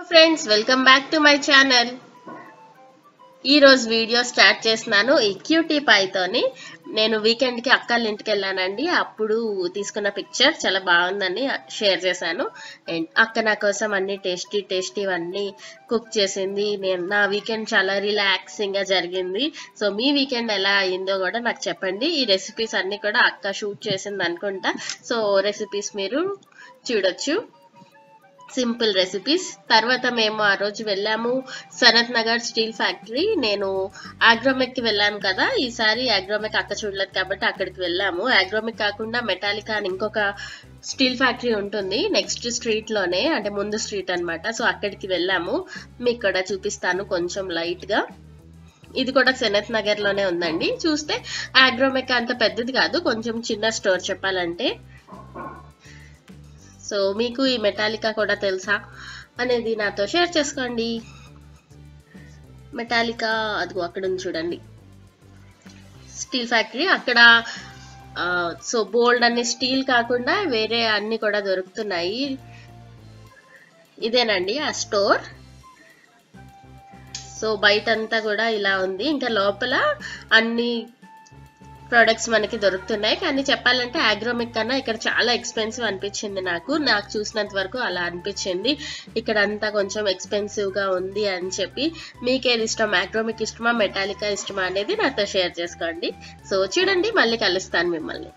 Friends welcome back to my channel ఈ రోజు video start చేస్తున్నాను ఈ క్యూటీ పైతోని నేను వీకెండ్ కి అక్కల ఇంటికి వెళ్ళానండి అప్పుడు తీసుకున్న పిక్చర్ చాలా బాగుందని షేర్ చేశాను అండ్ అక్క నా కోసం అన్ని టేస్టీ టేస్టీ అన్ని కుక్ చేసింది నేను నా వీకెండ్ చాలా రిలాక్సింగ్ గా జరిగింది సో మీ వీకెండ్ ఎలా అయిందో కూడా నాకు చెప్పండి ఈ రెసిపీస్ అన్ని కూడా అక్క షూట్ చేసింది అనుకుంటా సో రెసిపీస్ మీరు చూడొచ్చు సింపుల్ రెసిపీస్ తర్వాత మేము ఆ రోజు వెళ్ళాము సనత్ నగర్ స్టీల్ ఫ్యాక్టరీ నేను ఆగ్రోమెక్ కి వెళ్ళాను కదా ఈసారి ఆగ్రోమెక్ అక్క చూడలేదు కాబట్టి అక్కడికి వెళ్ళాము ఆగ్రోమెక్ కాకుండా మెటాలికా అని ఇంకొక స్టీల్ ఫ్యాక్టరీ ఉంటుంది నెక్స్ట్ స్ట్రీట్ లోనే అంటే ముందు స్ట్రీట్ అన్నమాట సో అక్కడికి వెళ్ళాము మీకు కూడా చూపిస్తాను కొంచెం లైట్ గా ఇది కూడా సెనత్ నగర్ లోనే ఉందండి చూస్తే ఆగ్రోమెక్ అంత పెద్దది కాదు కొంచెం చిన్న స్టోర్ చెప్పాలంటే సో మీకు ఈ మెటాలికా కూడా తెలుసా అనేది నాతో షేర్ చేసుకోండి మెటాలికా అదిగో అక్కడ ఉంది చూడండి స్టీల్ ఫ్యాక్టరీ అక్కడ సో బోల్డ్ అన్ని స్టీల్ కాకుండా వేరే అన్ని కూడా దొరుకుతున్నాయి ఇదేనండి ఆ స్టోర్ సో బయట అంతా కూడా ఇలా ఉంది ఇంకా లోపల అన్ని ప్రొడక్ట్స్ మనకి దొరుకుతున్నాయి కానీ చెప్పాలంటే ఆగ్రోమిక్ కన్నా ఇక్కడ చాలా ఎక్స్పెన్సివ్ అనిపించింది నాకు నాకు చూసినంత వరకు అలా అనిపించింది ఇక్కడ అంతా కొంచెం ఎక్స్పెన్సివ్ గా ఉంది అని చెప్పి మీకేది ఇష్టం ఆగ్రోమిక్ ఇష్టమా మెటాలికా ఇష్టమా అనేది నాతో షేర్ చేసుకోండి సో చూడండి మళ్ళీ కలుస్తాను మిమ్మల్ని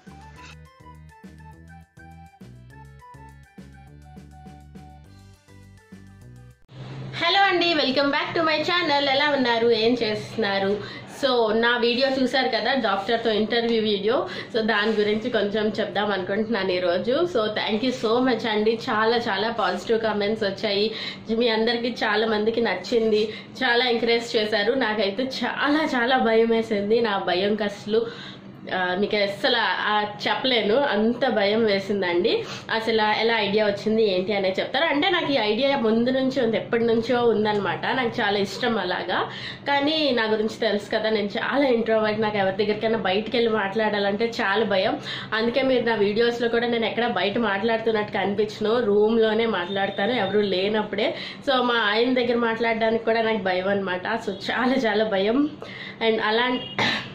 హలో అండి welcome back to my channel ఎలా ఉన్నారు ఏం చేస్తున్నారు సో నా వీడియో చూసారు కదా డాక్టర్తో ఇంటర్వ్యూ వీడియో సో దాని గురించి కొంచెం చెప్దాం అనుకుంటున్నాను ఈరోజు so thank you so much అండి చాలా చాలా పాజిటివ్ కామెంట్స్ వచ్చాయి మీ అందరికీ చాలా మందికి నచ్చింది చాలా ఎంకరేజ్ చేశారు నాకైతే చాలా చాలా భయం వేసింది నా భయం అసలు ఆ, మీకు అసలు ఆ చెప్పలేను అంత భయం వేసిందండి అసలు ఎలా ఐడియా వచ్చింది ఏంటి అనేది చెప్తారు అంటే నాకు ఈ ఐడియా ముందు నుంచి ఉంది ఎప్పటి నుంచో ఉందన్నమాట నాకు చాలా ఇష్టం అలాగా కానీ నా గురించి తెలుసు కదా నేను చాలా ఇంట్రోవర్ట్ నాకు ఎవరి దగ్గరికైనా బయటికి వెళ్ళి మాట్లాడాలంటే చాలా భయం అందుకే మీరు నా వీడియోస్లో కూడా నేను ఎక్కడ బయట మాట్లాడుతున్నట్టు కనిపించను రూమ్లోనే మాట్లాడతాను ఎవరు లేనప్పుడే సో మా ఆయన దగ్గర మాట్లాడడానికి కూడా నాకు భయం అనమాట సో చాలా చాలా భయం అండ్ అలాంటి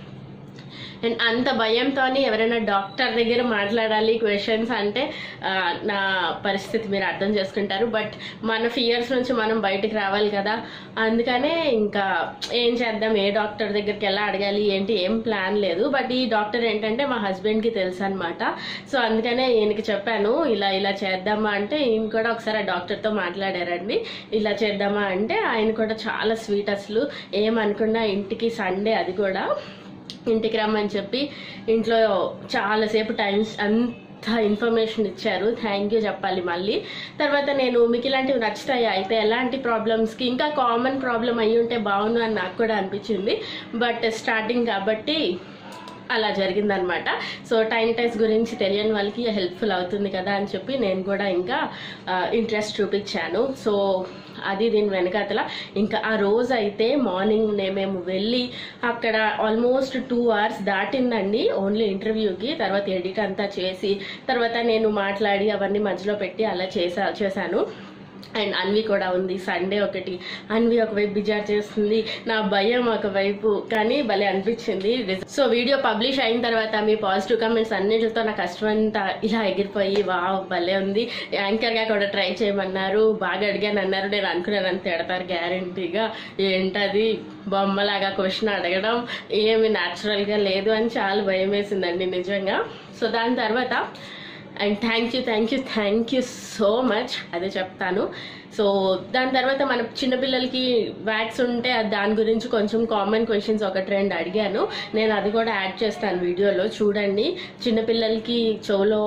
అండ్ అంత భయంతో ఎవరైనా డాక్టర్ దగ్గర మాట్లాడాలి క్వశ్చన్స్ అంటే ఆ, నా పరిస్థితి మీరు అర్థం చేసుకుంటారు బట్ మన ఫియర్స్ నుంచి మనం బయటకు రావాలి కదా అందుకనే ఇంకా ఏం చేద్దాం ఏ డాక్టర్ దగ్గరికి ఎలా అడగాలి ఏంటి ఏం ప్లాన్ లేదు బట్ ఈ డాక్టర్ ఏంటంటే మా హస్బెండ్కి తెలుసు అనమాట సో అందుకనే ఈయనకి చెప్పాను ఇలా ఇలా చేద్దామా అంటే ఈయన కూడా ఒకసారి ఆ డాక్టర్తో మాట్లాడారండి ఇలా చేద్దామా అంటే ఆయన కూడా చాలా స్వీట్ అసలు ఏమనుకున్నా ఇంటికి సండే అది కూడా ఇంటికి రమ్మని చెప్పి ఇంట్లో చాలాసేపు టైం అంత ఇన్ఫర్మేషన్ ఇచ్చారు థ్యాంక్ యూ చెప్పాలి మళ్ళీ తర్వాత నేను మీకు ఇలాంటివి నచ్చుతాయి అయితే ఎలాంటి ప్రాబ్లమ్స్కి ఇంకా కామన్ ప్రాబ్లం అయ్యి ఉంటే బాగుండు అని నాకు కూడా అనిపించింది బట్ స్టార్టింగ్ కాబట్టి అలా జరిగిందనమాట సో టైం టెస్ట్ గురించి తెలియని వాళ్ళకి హెల్ప్ఫుల్ అవుతుంది కదా అని చెప్పి నేను కూడా ఇంకా ఇంట్రెస్ట్ చూపించాను సో అది దీని వెనకాతల ఇంకా ఆ రోజు అయితే మార్నింగ్ మేము వెళ్ళి అక్కడ ఆల్మోస్ట్ టూ అవర్స్ దాటిందండి ఓన్లీ ఇంటర్వ్యూకి తర్వాత ఎడిట్ అంతా చేసి తర్వాత నేను మాట్లాడి అవన్నీ మధ్యలో పెట్టి అలా చేసా చేశాను అండ్ అన్వి కూడా ఉంది సండే ఒకటి అన్వి ఒకవైపు బిజార్ చేస్తుంది నా భయం ఒకవైపు కానీ భలే అనిపించింది సో వీడియో పబ్లిష్ అయిన తర్వాత మీ పాజిటివ్ కామెంట్స్ అన్నిటితో నా కష్టం అంతా ఇలా ఎగిరిపోయి వావ్ భలే ఉంది యాంకర్ గా కూడా ట్రై చేయమన్నారు బాగా అడిగాను అన్నారు నేను అనుకున్నాను అంత ఎడతారు గ్యారంటీగా ఏంటది బొమ్మలాగా క్వశ్చన్ అడగడం ఏమి natural గా లేదు అని చాలా భయం వేసిందండి నిజంగా సో దాని తర్వాత and thank you thank you thank you so much అదే చెప్తాను సో దాని తర్వాత మన చిన్నపిల్లలకి వ్యాక్స్ ఉంటే అది దాని గురించి కొంచెం కామన్ క్వశ్చన్స్ ఒకటి రెండు అడిగాను నేను అది కూడా యాడ్ చేస్తాను వీడియోలో చూడండి చిన్నపిల్లలకి చెవులో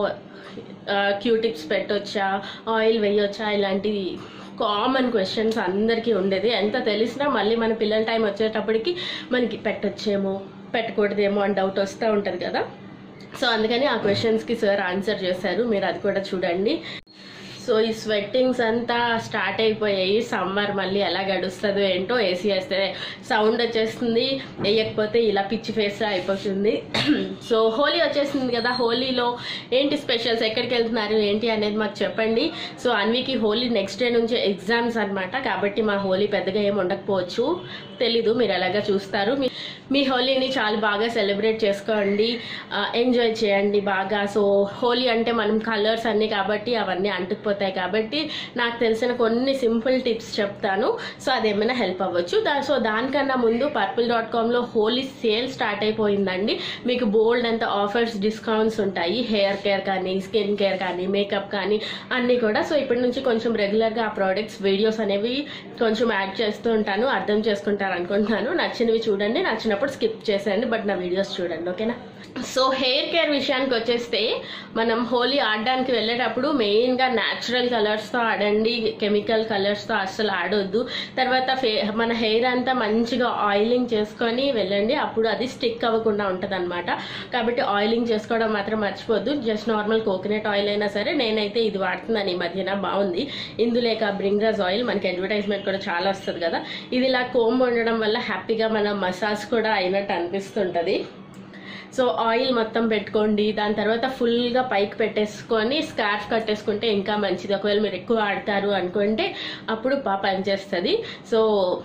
క్యూ టిప్స్ పెట్టొచ్చా ఆయిల్ వేయొచ్చా ఇలాంటివి కామన్ క్వశ్చన్స్ అందరికీ ఉండేది ఎంత తెలిసినా మళ్ళీ మన పిల్లల టైం వచ్చేటప్పటికి మనకి పెట్టొచ్చేమో పెట్టకూడదేమో అని డౌట్ వస్తూ ఉంటుంది కదా సో అందుకని ఆ క్వశ్చన్స్కి సార్ ఆన్సర్ చేశారు మీరు అది కూడా చూడండి సో సో ఈ స్వెట్టింగ్స్ అంతా స్టార్ట్ అయిపోయాయి సమ్మర్ మళ్ళీ ఎలా గడుస్తుందో ఏంటో ఏసీ వేస్తే సౌండ్ వచ్చేస్తుంది వేయకపోతే ఇలా పిచ్చి ఫేస్ అయిపోతుంది సో హోలీ వచ్చేసింది కదా హోలీలో ఏంటి స్పెషల్స్ ఎక్కడికి వెళ్తున్నారు ఏంటి అనేది మాకు చెప్పండి సో అన్వికి హోలీ నెక్స్ట్ డే నుంచి ఎగ్జామ్స్ అన్నమాట కాబట్టి మా హోలీ పెద్దగా ఏమి ఉండకపోవచ్చు తెలీదు మీరు ఎలాగా చూస్తారు మీ మీ హోలీని చాలా బాగా సెలబ్రేట్ చేసుకోండి ఎంజాయ్ చేయండి బాగా సో హోలీ అంటే మనం కలర్స్ అన్నీ కాబట్టి అవన్నీ అంటుకుపోతాయి కాబట్టి నాకు తెలిసిన కొన్ని సింపుల్ టిప్స్ చెప్తాను సో అదేమైనా హెల్ప్ అవ్వచ్చు దా సో దానికన్నా ముందు పర్పుల్ డాట్ కామ్లో హోలీ సేల్ స్టార్ట్ అయిపోయిందండి మీకు బోల్డ్ అంత ఆఫర్స్ డిస్కౌంట్స్ ఉంటాయి హెయిర్ కేర్ కానీ స్కిన్ కేర్ కానీ మేకప్ కానీ అన్నీ కూడా సో ఇప్పటి నుంచి కొంచెం రెగ్యులర్గా ఆ ప్రోడక్ట్స్ వీడియోస్ అనేవి కొంచెం యాడ్ చేస్తూ ఉంటాను అర్థం చేసుకుంటారు అనుకుంటున్నాను నచ్చినవి చూడండి నచ్చినప్పుడు స్కిప్ చేసేయండి బట్ నా వీడియోస్ చూడండి ఓకేనా సో హెయిర్ కేర్ విషయానికి వచ్చేస్తే మనం హోలీ ఆడడానికి వెళ్ళేటప్పుడు మెయిన్గా న్యాచురల్ కలర్స్తో ఆడండి కెమికల్ కలర్స్తో అస్సలు ఆడొద్దు తర్వాత ఫే మన హెయిర్ అంతా మంచిగా ఆయిలింగ్ చేసుకొని వెళ్ళండి అప్పుడు అది స్టిక్ అవ్వకుండా ఉంటుంది కాబట్టి ఆయిలింగ్ చేసుకోవడం మాత్రం మర్చిపోద్దు జస్ట్ నార్మల్ కోకోనట్ ఆయిల్ అయినా సరే నేనైతే ఇది వాడుతున్నాను ఈ మధ్యన బాగుంది ఇందులేక బ్రింగ్రాజ్ ఆయిల్ మనకి అడ్వర్టైజ్మెంట్ కూడా చాలా వస్తుంది కదా ఇది ఇలా కోంబ్ ఉండడం వల్ల హ్యాపీగా మన మసాజ్ కూడా అయినట్టు అనిపిస్తుంటుంది సో ఆయిల్ మొత్తం పెట్టుకోండి దాని తర్వాత ఫుల్గా పైకి పెట్టేసుకొని స్కార్ఫ్ కట్టేసుకుంటే ఇంకా మంచిది ఒకవేళ మీరు ఎక్కువ ఆడతారు అనుకుంటే అప్పుడు బాగా పనిచేస్తుంది సో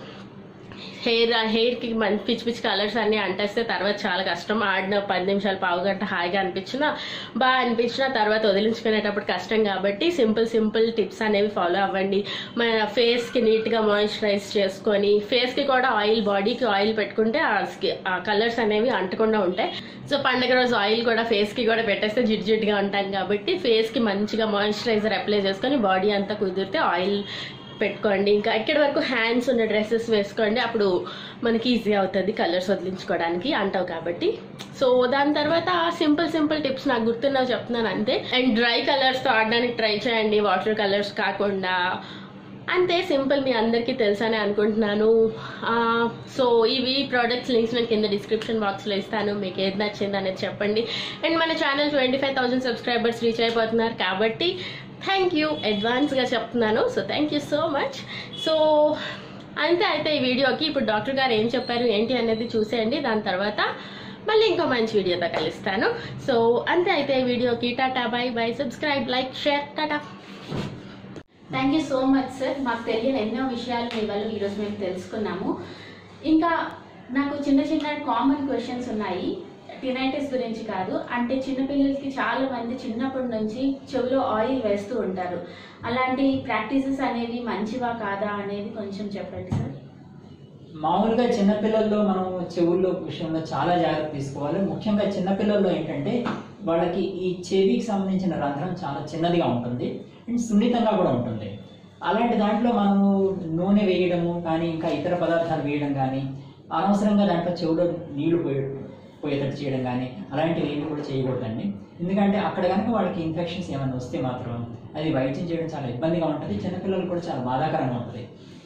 హెయిర్ హెయిర్కి మంచి పిచ్చి పిచ్చి కలర్స్ అన్నీ అంటేస్తే తర్వాత చాలా కష్టం ఆడిన పది నిమిషాలు పావు గంట హాయిగా అనిపించినా బాగా అనిపించినా తర్వాత వదిలించుకునేటప్పుడు కష్టం కాబట్టి సింపుల్ సింపుల్ టిప్స్ అనేవి ఫాలో అవ్వండి మన ఫేస్కి నీట్గా మాయిశ్చరైజ్ చేసుకొని ఫేస్కి కూడా ఆయిల్ బాడీకి ఆయిల్ పెట్టుకుంటే ఆ స్కి- ఆ కలర్స్ అనేవి అంటకుండా ఉంటాయి సో పండగ రోజు ఆయిల్ కూడా ఫేస్కి కూడా పెట్టేస్తే జిడ్ జిడ్గా ఉంటాం కాబట్టి ఫేస్కి మంచిగా మాయిశ్చరైజర్ అప్లై చేసుకొని బాడీ అంతా కుదిరితే ఆయిల్ పెట్టుకోండి ఇంకా ఎక్కడి వరకు హ్యాండ్స్ ఉన్న డ్రెస్సెస్ వేసుకోండి అప్పుడు మనకి ఈజీ అవుతుంది కలర్స్ వదిలించుకోవడానికి అంటావు కాబట్టి సో దాని తర్వాత సింపుల్ సింపుల్ టిప్స్ నాకు గుర్తున్నవి చెప్తున్నాను అంతే అండ్ డ్రై కలర్స్తో ఆడడానికి ట్రై చేయండి వాటర్ కలర్స్ కాకుండా అంతే సింపుల్ మీ అందరికీ తెలుసని అనుకుంటున్నాను ఆ, సో ఇవి ప్రోడక్ట్స్ లింక్స్ నేను కింద డిస్క్రిప్షన్ బాక్స్లో ఇస్తాను మీకు ఏది నచ్చింది అనేది చెప్పండి అండ్ మన channel twenty five thousand subscribers reach అయిపోతున్నారు కాబట్టి థ్యాంక్ యూ అడ్వాన్స్గా చెప్తున్నాను so thank you so much so అంతే అయితే ఈ వీడియోకి ఇప్పుడు డాక్టర్ గారు ఏం చెప్పారు ఏంటి అనేది చూసేయండి దాని తర్వాత మళ్ళీ ఇంకో మంచి వీడియోతో కలుస్తాను సో అంతే అయితే ఈ వీడియోకి tata bye bye subscribe like share tata thank you so much sir మాకు తెలియని ఎన్నో విషయాలు మీ వల్ల ఈరోజు మేము తెలుసుకున్నాము ఇంకా నాకు చిన్న చిన్న కామన్ క్వశ్చన్స్ ఉన్నాయి టినైటిస్ గురించి కాదు అంటే చిన్నపిల్లలకి చాలా మంది చిన్నప్పటి నుంచి చెవిలో ఆయిల్ వేస్తూ ఉంటారు అలాంటి ప్రాక్టీసెస్ అనేవి మంచివా కాదా అనేది కొంచెం చెప్పండి సార్ మామూలుగా చిన్నపిల్లల్లో మనం చెవుల్లో విషయంలో చాలా జాగ్రత్త తీసుకోవాలి ముఖ్యంగా చిన్నపిల్లల్లో ఏంటంటే వాళ్ళకి ఈ చెవికి సంబంధించిన రంధ్రం చాలా చిన్నదిగా ఉంటుంది అండ్ సున్నితంగా కూడా ఉంటుంది అలాంటి దాంట్లో మనము నూనె వేయడము కానీ ఇంకా ఇతర పదార్థాలు వేయడం కానీ అనవసరంగా దాంట్లో చెవులో నీళ్లు పోయ పోయేటట్టు చేయడం కానీ అలాంటివి ఏమి కూడా చేయకూడదండి ఎందుకంటే అక్కడ కనుక వాళ్ళకి ఇన్ఫెక్షన్స్ ఏమైనా వస్తే మాత్రం అది వైద్యం చేయడం చాలా ఇబ్బందిగా ఉంటుంది చిన్నపిల్లలు కూడా చాలా బాధాకరంగా ఉంటుంది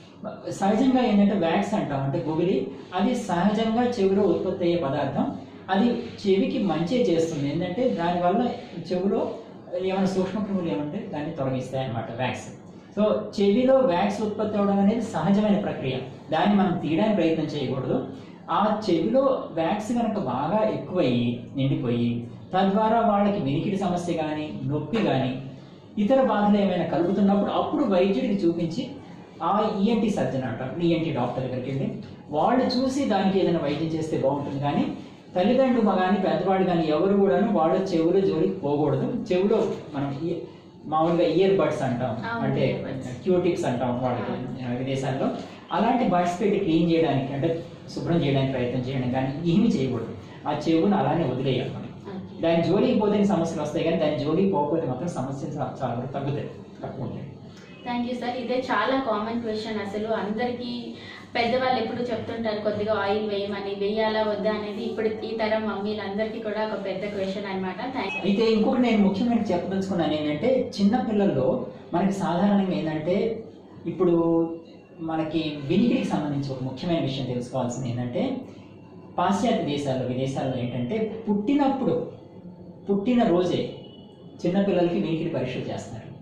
సహజంగా ఏంటంటే వ్యాక్స్ అంటాం అంటే గుబిలి అది సహజంగా చెవిలో ఉత్పత్తి అయ్యే పదార్థం అది చెవికి మంచి చేస్తుంది ఏంటంటే దానివల్ల చెవిలో ఏమైనా సూక్ష్మక్రిములు ఏమంటే దాన్ని తొలగిస్తాయి అన్నమాట వ్యాక్స్ సో చెవిలో వ్యాక్స్ ఉత్పత్తి అవడం అనేది సహజమైన ప్రక్రియ దాన్ని మనం తీయడానికి ప్రయత్నం చేయకూడదు ఆ చెవిలో వ్యాక్స్ కనుక బాగా ఎక్కువయ్యి నిండిపోయి తద్వారా వాళ్ళకి వినికిడి సమస్య కానీ నొప్పి కానీ ఇతర బాధలు ఏమైనా కలుగుతున్నప్పుడు అప్పుడు వైద్యుడికి చూపించి ఆ ఈఎన్టీ సర్జన్ అంటారు ఈఎన్టీ డాక్టర్ దగ్గరికి వెళ్ళి వాళ్ళు చూసి దానికి ఏదైనా వైద్యం చేస్తే బాగుంటుంది కానీ తల్లిదండ్రులు కానీ పెద్దవాళ్ళు కానీ ఎవరు కూడాను వాళ్ళ చెవులు జోలికి పోకూడదు చెవులో మనం ఈ- మామూలుగా ఇయర్ బడ్స్ అంటాం అవును, అంటే earbuds. క్యూటిక్స్ అంటాం వాళ్ళకి ఆ, విదేశాల్లో అలాంటి బడ్స్ పెట్టి క్లీన్ చేయడానికి అంటే శుభ్రం చేయడానికి ప్రయత్నం చేయడం కానీ ఏమీ చేయకూడదు ఆ చెవును అలానే వదిలేయాలి మనం దాని జోలికి పోతే సమస్యలు వస్తాయి కానీ దాని జోలికి పోకపోతే మాత్రం సమస్యలు చాలా- చాలా వరకు తగ్గుతాయి తక్కువ ఉంటాయి థ్యాంక్ యూ సార్ ఇదే చాలా కామన్ క్వశ్చన్ అసలు అందరికీ పెద్దవాళ్ళు ఎప్పుడు చెప్తుంటారు కొద్దిగా ఆయిల్ వేయమని వేయాలా వద్దా అనేది ఇప్పుడు ఈ తరం మమ్మీలందరికీ కూడా ఒక పెద్ద క్వశ్చన్ అనమాట థ్యాంక్ అయితే ఇంకొకటి నేను ముఖ్యమైన చెప్పదలుచుకున్నాను ఏంటంటే చిన్న పిల్లల్లో మనకి సాధారణంగా ఏంటంటే ఇప్పుడు మనకి వినికిడికి సంబంధించి ఒక ముఖ్యమైన విషయం తెలుసుకోవాల్సింది ఏంటంటే పాశ్చాత్య దేశాల్లో విదేశాల్లో ఏంటంటే పుట్టినప్పుడు పుట్టిన రోజే చిన్నపిల్లలకి వినికిడి పరీక్షలు చేస్తున్నారు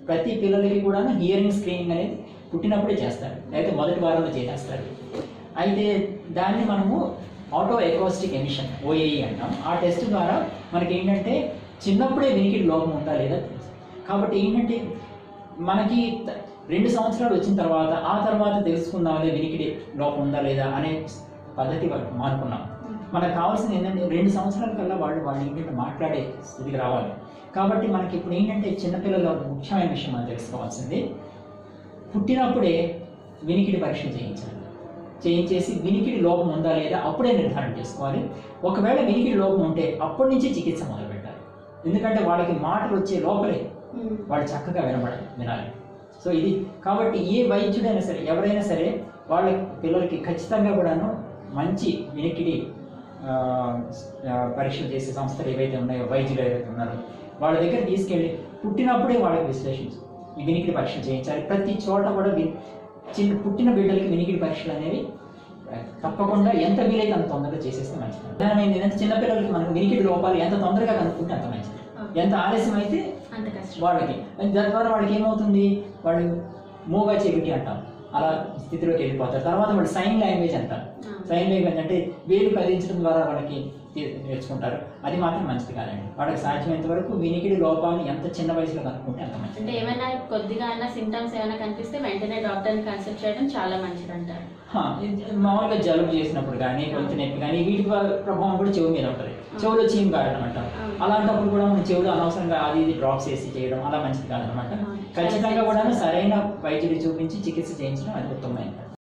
ప్రతి పిల్లలకి కూడా హియరింగ్ స్క్రీనింగ్ అనేది పుట్టినప్పుడే చేస్తారు అయితే మొదటి వారంలో చేసేస్తారు అయితే దాన్ని మనము ఆటో ఎకోస్టిక్ ఎమిషన్ ఓఏఈ అంటాం ఆ టెస్ట్ ద్వారా మనకి ఏంటంటే చిన్నప్పుడే వినికిడి లోపం ఉందా లేదా తెలుసు. కాబట్టి ఏంటంటే మనకి త- రెండు సంవత్సరాలు వచ్చిన తర్వాత ఆ తర్వాత తెలుసుకుందాంలే వినికిడి లోపం ఉందా లేదా అనే పద్ధతి వరకు మానుకున్నాం మనకు కావాల్సింది ఏంటంటే రెండు సంవత్సరాల కల్లా వాళ్ళు వాళ్ళు ఏంటంటే మాట్లాడే స్థితికి రావాలి కాబట్టి మనకి ఇప్పుడు ఏంటంటే చిన్నపిల్లల ముఖ్యమైన విషయం మనం తెలుసుకోవాల్సింది పుట్టినప్పుడే వినికిడి పరీక్ష చేయించాలి చేయించేసి వినికిడి లోపం ఉందా లేదా అప్పుడే నిర్ధారణ చేసుకోవాలి ఒకవేళ వినికిడి లోపం ఉంటే అప్పటి నుంచి చికిత్స మొదలు పెట్టాలి ఎందుకంటే వాళ్ళకి మాటలు వచ్చే లోపలే వాళ్ళు చక్కగా వినబడాలి వినాలి సో ఇది కాబట్టి ఏ వైద్యుడైనా సరే ఎవరైనా సరే వాళ్ళ పిల్లలకి ఖచ్చితంగా కూడాను మంచి వినికిడి ఆ, ఆ, పరీక్షలు చేసే సంస్థలు ఏవైతే ఉన్నాయో వైద్యులు ఏవైతే ఉన్నారో వాళ్ళ దగ్గర తీసుకెళ్ళి పుట్టినప్పుడే వాళ్ళకి విశ్లేషించు ఈ వినికిడి పరీక్షలు చేయించాలి ప్రతి చోట కూడా వి- చిన్న పుట్టిన బిడ్డలకి వినికిడి పరీక్షలు అనేవి తప్పకుండా ఎంత వీలైతే అంత తొందరగా చేసేస్తే మంచిది దాని ఏంటంటే చిన్నపిల్లలకి మనకు వినికిడి లోపాలు ఎంత తొందరగా కనుక్కుంటే అంత మంచిది ఎంత ఆలస్యం అయితే అంత కష్టం వాళ్ళకి దాని ద్వారా వాళ్ళకి ఏమవుతుంది వాళ్ళు మూగా చెవిటి అంటాం అలా స్థితిలోకి వెళ్ళిపోతారు తర్వాత వాళ్ళు సైన్ లాంగ్వేజ్ అంటారు ఆ. సైన్ లాంగ్వేజ్ అంటే వేలు కదిలించడం ద్వారా వాళ్ళకి తే- నేర్చుకుంటారు అది మాత్రం మంచిది కాదండి వాళ్ళకి సాధ్యమైనంత వరకు వినికిడి లోపాన్ని ఎంత చిన్న వయసులో కనుక్కుంటే అంత మంచిది అంటే ఏమైనా కొద్దిగా అన్న సిమ్టమ్స్ ఏమైనా కనిపిస్తే వెంటనే డాక్టర్ని కన్సల్ట్ చేయడం చాలా మంచిది అంటారు హా, ఇది మామూలుగా జలుబు చేసినప్పుడు కానీ గొంతు నొప్పి కానీ వీటి వల్ల ప్రభావం కూడా చెవి మీద ఉంటుంది చెవులో చీమ్ కారణం అంటాం అవును. అలాంటప్పుడు కూడా మనం చెవులో అనవసరంగా అది ఇది డ్రాప్స్ వేసి చేయడం అలా మంచిది కాదనమాట అవును. ఖచ్చితంగా కూడా సరైన వైద్యుడి చూపించి చికిత్స చేయించడం అది ఉత్తమమైనది